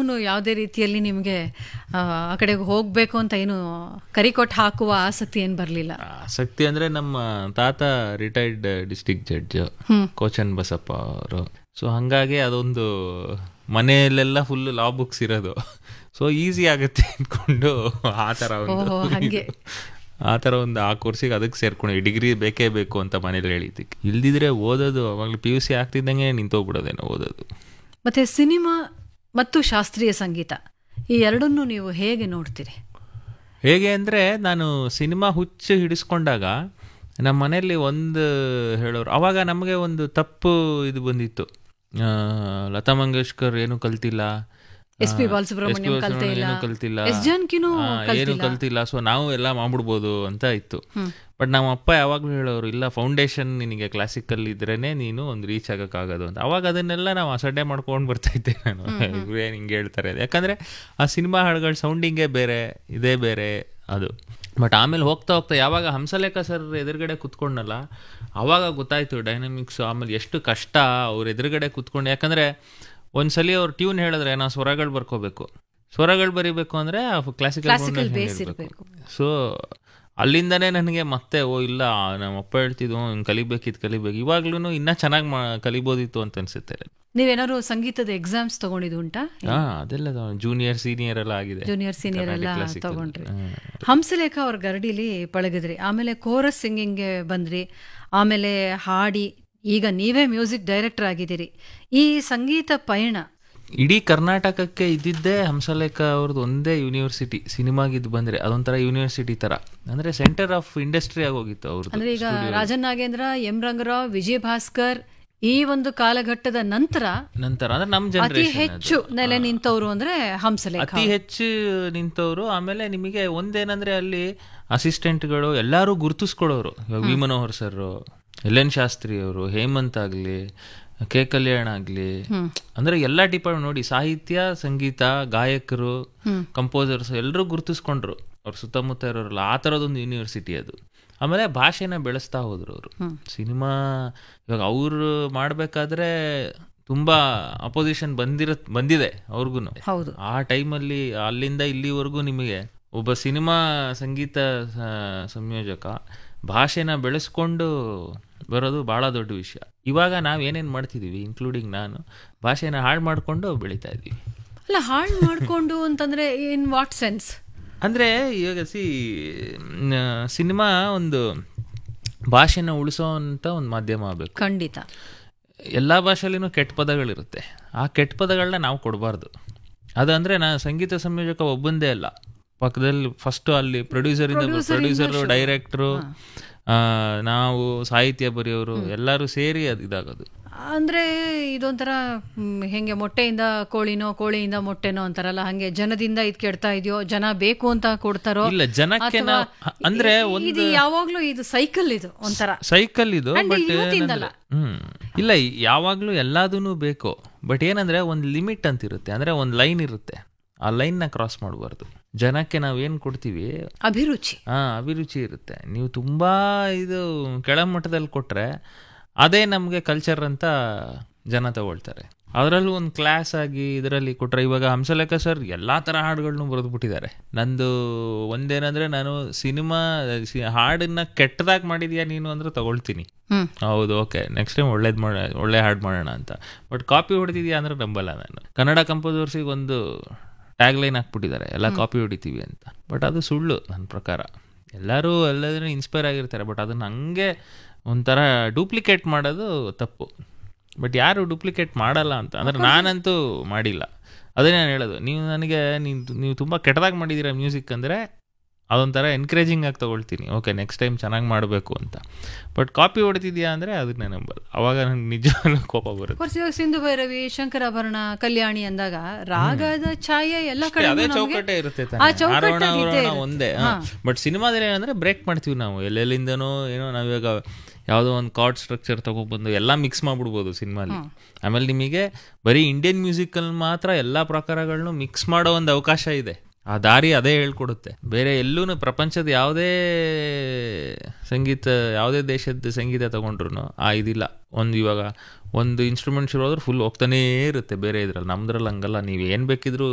ಯಾವುದೇ ರೀತಿಯಲ್ಲಿ ನಿಮಗೆ ಆ ಆ ಕಡೆಗೆ ಹೋಗಬೇಕು ಅಂತ ಏನು ಕರಿಕೊಟ್ಟು ಹಾಕುವ ಆಸಕ್ತಿ ಏನು ಬರಲಿಲ್ಲ ಆಸಕ್ತಿ ಅಂದ್ರೆ ನಮ್ಮ ತಾತ retired district judge Kochan Basappa ಅವರು ಸೊ ಹಂಗಾಗಿ ಅದೊಂದು ಮನೆಯಲ್ಲೆಲ್ಲ ಫುಲ್ ಲಾ ಬುಕ್ಸ್ ಇರೋದು ಸೊ ಈಸಿ ಆಗುತ್ತೆ ಅಂದ್ಕೊಂಡು ಆ ಥರ ಒಂದು ಓಹೋ, ಹಂಗೆ. ಇದು. ಆ ಥರ ಒಂದು ಆ ಕೋರ್ಸಿಗೆ ಅದಕ್ಕೆ ಸೇರ್ಕೊಂಡು ಡಿಗ್ರಿ ಬೇಕೇ ಬೇಕು ಅಂತ ಮನೇಲಿ ಹೇಳಿದ್ದಕ್ಕೆ ಇಲ್ದಿದ್ರೆ ಓದೋದು ಅವಾಗಲೂ ಪಿ ಯು ಸಿ ಆಗ್ತಿದ್ದಂಗೆ ನಿಂತೋಗ್ಬಿಡೋದೇನೋ ಓದೋದು ಮತ್ತೆ ಸಿನಿಮಾ ಮತ್ತು ಶಾಸ್ತ್ರೀಯ ಸಂಗೀತ ಈ ಎರಡನ್ನೂ ನೀವು ಹೇಗೆ ನೋಡ್ತೀರಿ ಹೇಗೆ ಅಂದರೆ ನಾನು ಸಿನಿಮಾ ಹುಚ್ಚು ಹಿಡಿಸ್ಕೊಂಡಾಗ ನಮ್ಮ ಮನೆಯಲ್ಲಿ ಒಂದು ಹೇಳೋರು ಅವಾಗ ನಮಗೆ ಒಂದು ತಪ್ಪು ಇದು ಬಂದಿತ್ತು ಆ, ಲತಾ ಮಂಗೇಶ್ಕರ್ ಏನು ಕಲ್ತಿಲ್ಲ ಎಸ್ ಪಿ ಆ, ಬಾಲಸುಬ್ರಹ್ಮಣ್ಯಂ ಎಸ್ ಪಿ ಕಲ್ತೇ ಇಲ್ಲ. ಏನು ಕಲ್ತಿಲ್ಲ ಎಸ್ ಜಾನಕಿನೂ ಆ, ಏನು ಕಲ್ತಿಲ್ಲ. ಕಲ್ತಿಲ್ಲ ಸೊ ನಾವು ಎಲ್ಲ ಮಾಡ್ಬಿಡ್ಬೋದು ಅಂತ ಇತ್ತು ಬಟ್ ನಮ್ಮ ಅಪ್ಪ ಯಾವಾಗಲೂ ಹೇಳೋರು ಇಲ್ಲ ಫೌಂಡೇಶನ್ ನಿನಗೆ ಕ್ಲಾಸಿಕಲ್ ಇದ್ರೇನೆ ನೀನು ಒಂದು ರೀಚ್ ಆಗೋಕ್ಕಾಗೋದು ಅಂತ ಅವಾಗ ಅದನ್ನೆಲ್ಲ ನಾವು ಅಸಡ್ಡೆ ಮಾಡ್ಕೊಂಡು ಬರ್ತಾ ಇದ್ದೆ ನಾನು ಇವ್ರು ಏನು ಹಿಂಗೆ ಹೇಳ್ತಾರೆ ಅಂತ. ಯಾಕಂದ್ರೆ ಆ ಸಿನಿಮಾ ಹಾಡುಗಳ ಸೌಂಡಿಂಗೇ ಬೇರೆ ಇದೇ ಬೇರೆ ಅದು ಬಟ್ ಆಮೇಲೆ ಹೋಗ್ತಾ ಹೋಗ್ತಾ ಯಾವಾಗ ಹಂಸಲೇಖ ಸರ್ ಎದುರುಗಡೆ ಕುತ್ಕೊಂಡಲ್ಲ ಅವಾಗ ಗೊತ್ತಾಯ್ತು ಡೈನಮಿಕ್ಸ್ ಆಮೇಲೆ ಎಷ್ಟು ಕಷ್ಟ ಅವ್ರ ಎದುರುಗಡೆ ಕುತ್ಕೊಂಡು ಯಾಕಂದ್ರೆ ಒಂದ್ಸಲಿ ಅವ್ರು ಟ್ಯೂನ್ ಹೇಳಿದ್ರೆ ನಾವು ಸ್ವರಗಳು ಬರ್ಕೋಬೇಕು ಸ್ವರಗಳು ಬರಿಬೇಕು ಅಂದ್ರೆ Classical ಕ್ಲಾಸಿಕಲ್ base ಇರ್ಬೇಕು. ಸೊ ಅಲ್ಲಿಂದನೇ ನನಗೆ ಮತ್ತೆ ಓ ಇಲ್ಲ ನಮ್ಮ ಅಪ್ಪ ಹೇಳ್ತಿದ್ವು ಹಿಂಗೆ ಕಲಿಬೇಕಿತ್ತು ಕಲಿಬೇಕು ಇವಾಗ್ಲೂ ಇನ್ನೂ ಚೆನ್ನಾಗಿ ಮಾ ಕಲಿಬೋದಿತ್ತು ಅಂತ ಅನ್ಸುತ್ತೆ ನೀವೇನಾದ್ರು ಸಂಗೀತದ ಎಕ್ಸಾಮ್ಸ್ ತಗೊಂಡಿದ್ದು ಉಂಟಾ ಹಾ ಅದೆಲ್ಲ ಜೂನಿಯರ್ ಸೀನಿಯರ್ ಎಲ್ಲ ಆಗಿದೆ ಜೂನಿಯರ್ ಸೀನಿಯರ್ ಎಲ್ಲ ಕರ್ನಾಟಕ classical. ತಗೊಂಡ್ರಿ ಹಾ. ಹಂಸಲೇಖ ಅವ್ರ ಗರಡಿಲಿ ಪಳಗಿದ್ರಿ ಆಮೇಲೆ ಕೋರಸ್ ಸಿಂಗಿಂಗ್ಗೆ ಬಂದ್ರಿ ಆಮೇಲೆ ಹಾಡಿ ಈಗ ನೀವೇ ಮ್ಯೂಸಿಕ್ ಡೈರೆಕ್ಟರ್ ಆಗಿದ್ದೀರಿ ಈ ಸಂಗೀತ ಪಯಣ ಇಡೀ ಕರ್ನಾಟಕಕ್ಕೆ ಇದ್ದಿದ್ದೇ ಹಂಸಲೇಖ ಅವ್ರದ್ದು ಒಂದೇ ಯೂನಿವರ್ಸಿಟಿ ಸಿನಿಮಾಗಿದ್ದು ಬಂದ್ರೆ ಅದೊಂಥರ ಯೂನಿವರ್ಸಿಟಿ ತರ ಅಂದ್ರೆ ಸೆಂಟರ್ ಆಫ್ ಇಂಡಸ್ಟ್ರಿ ಆಗೋಗಿತ್ತು ಅವ್ರದ್ದು ಅಂದ್ರೆ ಈಗ ರಾಜನ್ ನಾಗೇಂದ್ರ ಎಂ ರಂಗರಾವ್ ವಿಜಯ ಭಾಸ್ಕರ್ ಈ ಒಂದು ಕಾಲಘಟ್ಟದ ನಂತರ ನಂತರ ಅಂದ್ರೆ ನಮ್ ಅತಿ ಜನರೇಷನ್ ಹೆಚ್ಚು ನೆಲೆ ನಿಂತವರು ಅಂದ್ರೆ ಹಂಸಲೇಖ ಅತಿ ಹೆಚ್ಚು ನಿಂತವರು ಆಮೇಲೆ ನಿಮಗೆ ಒಂದೇನಂದ್ರೆ ಅಲ್ಲಿ ಅಸಿಸ್ಟೆಂಟ್ಗಳು ಎಲ್ಲರೂ ಗುರುತಿಸ್ಕೊಡೋರು ಇವಾಗ V Manohar sir L N Shastri ಅವರು ಹೇಮಂತ್ ಆಗ್ಲಿ ಕೆ ಕಲ್ಯಾಣ್ ಆಗ್ಲಿ ಅಂದ್ರೆ ಎಲ್ಲಾ ಡಿಪಾರ್ಟ್ಮೆಂಟ್ ನೋಡಿ ಸಾಹಿತ್ಯ ಸಂಗೀತ ಗಾಯಕರು ಕಂಪೋಸರ್ಸ್ ಎಲ್ಲರೂ ಗುರುತಿಸ್ಕೊಂಡ್ರು ಅವ್ರ ಸುತ್ತಮುತ್ತ ಇರೋರಲ್ಲ ಆ ಥರದೊಂದು ಯೂನಿವರ್ಸಿಟಿ ಅದು ಆಮೇಲೆ ಭಾಷೆನ ಬೆಳೆಸ್ತಾ ಹೋದ್ರು ಅವರು ಸಿನಿಮಾ ಇವಾಗ ಅವರು ಮಾಡಬೇಕಾದ್ರೆ ತುಂಬಾ ಅಪೋಸಿಷನ್ ಬಂದಿರ ಬಂದಿದೆ ಅವ್ರಿಗೂ ಹೌದು ಆ ಟೈಮಲ್ಲಿ ಅಲ್ಲಿಂದ ಇಲ್ಲಿವರೆಗೂ ನಿಮಗೆ ಒಬ್ಬ ಸಿನಿಮಾ ಸಂಗೀತ ಆ, ಸಂಯೋಜಕ ಭಾಷೆನ ಬೆಳೆಸ್ಕೊಂಡು ಬರೋದು ಬಹಳ ದೊಡ್ಡ ವಿಷಯ ಇವಾಗ ನಾವು ಏನೇನು ಮಾಡ್ತಿದೀವಿ ಇನ್ಕ್ಲೂಡಿಂಗ್ ನಾನು ಭಾಷೆನ ಹಾಳು ಮಾಡ್ಕೊಂಡು ಬೆಳೀತಾ ಇದ್ದೀವಿ ಅಲ್ಲ ಹಾಳು ಮಾಡ್ಕೊಂಡು ಅಂತಂದ್ರೆ ಇನ್ ವಾಟ್ ಸೆನ್ಸ್ ಅಂದರೆ ಇವಾಗ ಸಿ ಸಿನಿಮಾ ಒಂದು ಭಾಷೆನ ಉಳಿಸೋವಂಥ ಒಂದು ಮಾಧ್ಯಮ ಆಗಬೇಕು ಖಂಡಿತ ಎಲ್ಲ ಭಾಷೆಯಲ್ಲಿನೂ ಕೆಟ್ಟ ಪದಗಳಿರುತ್ತೆ ಆ ಕೆಟ್ಟ ಪದಗಳನ್ನ ನಾವು ಕೊಡಬಾರ್ದು ಅದು ಅಂದರೆ ನಾ ಸಂಗೀತ ಸಂಯೋಜಕ ಒಬ್ಬಂದೇ ಅಲ್ಲ ಪಕ್ಕದಲ್ಲಿ ಫಸ್ಟ್ ಅಲ್ಲಿ ಪ್ರೊಡ್ಯೂಸರ್ ಇಂದ ಪ್ರೊಡ್ಯೂಸರು ಡೈರೆಕ್ಟ್ರು ನಾವು ಸಾಹಿತ್ಯ ಬರೆಯೋರು ಎಲ್ಲರೂ ಸೇರಿ ಅದು ಇದಾಗೋದು ಅಂದ್ರೆ ಇದೊಂಥರ ಮ್, ಹೆಂಗೆ ಮೊಟ್ಟೆಯಿಂದ ಕೋಳಿನೋ ಕೋಳಿಯಿಂದ ಮೊಟ್ಟೆನೋ ಅಂತಾರಲ್ಲ ಹಂಗೆ ಜನದಿಂದ ಇದ್ ಕೆಡ್ತಾ ಇದೆಯೋ ಜನ ಬೇಕು ಅಂತ ಕೊಡ್ತಾರೋ ಇಲ್ಲ ಜನಕ್ಕೆ ಅಥವಾ ನಾವು ಅಂದ್ರೆ ಇ- ಇದು ಯಾವಾಗ್ಲೂ ಇದು ಸೈಕಲ್ ಇದು ಒಂಥರ ಸೈಕಲ್ ಇದು And ಬಟ್ youth ಇಂದಲ್ಲ. ಹ್ಮ್ ಇಲ್ಲ ಯಾವಾಗ್ಲೂ ಎಲ್ಲದೂ ಬೇಕು ಬಟ್ ಏನಂದ್ರೆ ಒಂದು ಲಿಮಿಟ್ ಅಂತ ಇರುತ್ತೆ ಅಂದ್ರೆ ಒಂದು ಲೈನ್ ಇರುತ್ತೆ ಆ ಲೈನ್ನ ಕ್ರಾಸ್ ಮಾಡಬಾರ್ದು ಜನಕ್ಕೆ ನಾವೇನು ಕೊಡ್ತೀವಿ ಅಭಿರುಚಿ ಹಾ ಅಭಿರುಚಿ ಇರುತ್ತೆ ನೀವು ತುಂಬಾ ಇದು ಕೆಳಮಟ್ಟದಲ್ಲಿ ಕೊಟ್ರೆ ಅದೇ ನಮಗೆ ಕಲ್ಚರ್ ಅಂತ ಜನ ತಗೊಳ್ತಾರೆ ಅದರಲ್ಲೂ ಒಂದು ಕ್ಲಾಸ್ ಆಗಿ ಇದರಲ್ಲಿ ಕೊಟ್ರೆ ಇವಾಗ ಹಂಸಲೇಖ ಸರ್ ಎಲ್ಲಾ ತರ ಹಾಡುಗಳನ್ನು ಬರೆದು ಬಿಟ್ಟಿದ್ದಾರೆ ನಂದು ಒಂದೇನಂದ್ರೆ ನಾನು ಸಿನಿಮಾ ಸಿ- ಹಾಡನ್ನ ಕೆಟ್ಟದಾಗಿ ಮಾಡಿದ್ಯಾ ನೀನು ಅಂದ್ರೆ ತಗೊಳ್ತೀನಿ ಹ್ಮ್ ಹೌದು ಓಕೆ ನೆಕ್ಸ್ಟ್ ಟೈಮ್ ಒಳ್ಳೇದು ಮಾಡ ಒಳ್ಳೆ ಹಾಡು ಮಾಡೋಣ ಅಂತ ಬಟ್ ಕಾಪಿ ಹೊಡೆದಿದ್ಯಾ ಅಂದ್ರೆ ನಂಬಲ್ಲ ನಾನು ಕನ್ನಡ ಕಂಪೋಸರ್ಸಿಗೆ ಒಂದು ಟ್ಯಾಗ್ ಲೈನ್ ಹಾಕ್ಬಿಟ್ಟಿದ್ದಾರೆ ಎಲ್ಲ ಕಾಪಿ ಹೊಡಿತೀವಿ ಅಂತ ಬಟ್ ಅದು ಸುಳ್ಳು ನನ್ನ ಪ್ರಕಾರ ಎಲ್ಲರೂ ಎಲ್ಲರೂ ಇನ್ಸ್ಪೈರ್ ಆಗಿರ್ತಾರೆ ಬಟ್ ಅದನ್ನ ಹಂಗೆ ಒಂಥರ ಡೂಪ್ಲಿಕೇಟ್ ಮಾಡೋದು ತಪ್ಪು ಬಟ್ ಯಾರು ಡೂಪ್ಲಿಕೇಟ್ ಮಾಡಲ್ಲ ಅಂತ ಅಂದ್ರೆ ನಾನಂತೂ ಮಾಡಿಲ್ಲ ಅದೇ ನಾನು ಹೇಳೋದು ನೀವು ನನಗೆ ನೀವು ನೀವು ತುಂಬ ಕೆಟ್ಟದಾಗಿ ಮಾಡಿದ್ದೀರಾ ಮ್ಯೂಸಿಕ್ ಅಂದರೆ ಅದೊಂಥರ ಎನ್ಕರೇಜಿಂಗ್ ಆಗಿ ತಗೊಳ್ತೀನಿ ಓಕೆ ನೆಕ್ಸ್ಟ್ ಟೈಮ್ ಚೆನ್ನಾಗಿ ಮಾಡಬೇಕು ಅಂತ ಬಟ್ ಕಾಪಿ ಹೊಡ್ತಿದ್ಯಾ ಅಂದರೆ ಅದನ್ನೇ ನಂಬಲ್ಲ ಅವಾಗ ನಂಗೆ ನಿಜವಾಗ್ಲೂ ಕೋಪ ಬರುತ್ತೆ ಕೋರ್ಸ್ ಇವಾಗ ಸಿಂಧು ಭೈರವಿ ಶಂಕರಾಭರಣ ಕಲ್ಯಾಣಿ ಅಂದಾಗ ರಾಗದ ಛಾಯೆ ಎಲ್ಲ ಕಡೆ ಅದೇ ಚೌಕಟ್ಟೆ ಇರುತ್ತೆ ಆ ಚೌಕಟ್ಟು ಆರೋಹಣ ಅದು ಇದ್ದೇ ಅವರೋಹಣ ಇರುತ್ತೆ. ಒಂದೇ ಹಾ. ಬಟ್ ಸಿನಿಮಾದಲ್ಲಿ ಏನಂದ್ರೆ ಬ್ರೇಕ್ ಮಾಡ್ತೀವಿ ನಾವು ಎಲ್ಲೆಲ್ಲಿಂದನೋ ಏನೋ ನಾವಿವಾಗ ಯಾವುದೋ ಒಂದು ಕಾರ್ಡ್ ಸ್ಟ್ರಕ್ಚರ್ ತಗೊಬಂದು ಎಲ್ಲ ಮಿಕ್ಸ್ ಮಾಡ್ಬಿಡ್ಬೋದು ಸಿನಿಮಾಲಿ ಆಮೇಲೆ ನಿಮಗೆ ಬರೀ ಇಂಡಿಯನ್ ಮ್ಯೂಸಿಕಲ್ಲಿ ಮಾತ್ರ ಎಲ್ಲ ಪ್ರಕಾರಗಳನ್ನು ಮಿಕ್ಸ್ ಮಾಡೋ ಒಂದು ಅವಕಾಶ ಇದೆ ಆ ದಾರಿ ಅದೇ ಹೇಳ್ಕೊಡುತ್ತೆ ಬೇರೆ ಎಲ್ಲೂ ಪ್ರಪಂಚದ ಯಾವುದೇ ಸಂಗೀತ ಯಾವುದೇ ದೇಶದ ಸಂಗೀತ ತಗೊಂಡ್ರು ಆ ಇದಿಲ್ಲ ಒಂದು ಇವಾಗ ಒಂದು ಇನ್ಸ್ಟ್ರೂಮೆಂಟ್ ಶುರು ಆದ್ರೆ ಫುಲ್ ಹೋಗ್ತಾನೇ ಇರುತ್ತೆ ಬೇರೆ ಇದ್ರಲ್ಲಿ ನಮ್ದ್ರಲ್ಲಿ ಹಂಗಲ್ಲ ನೀವು ಏನು ಬೇಕಿದ್ರು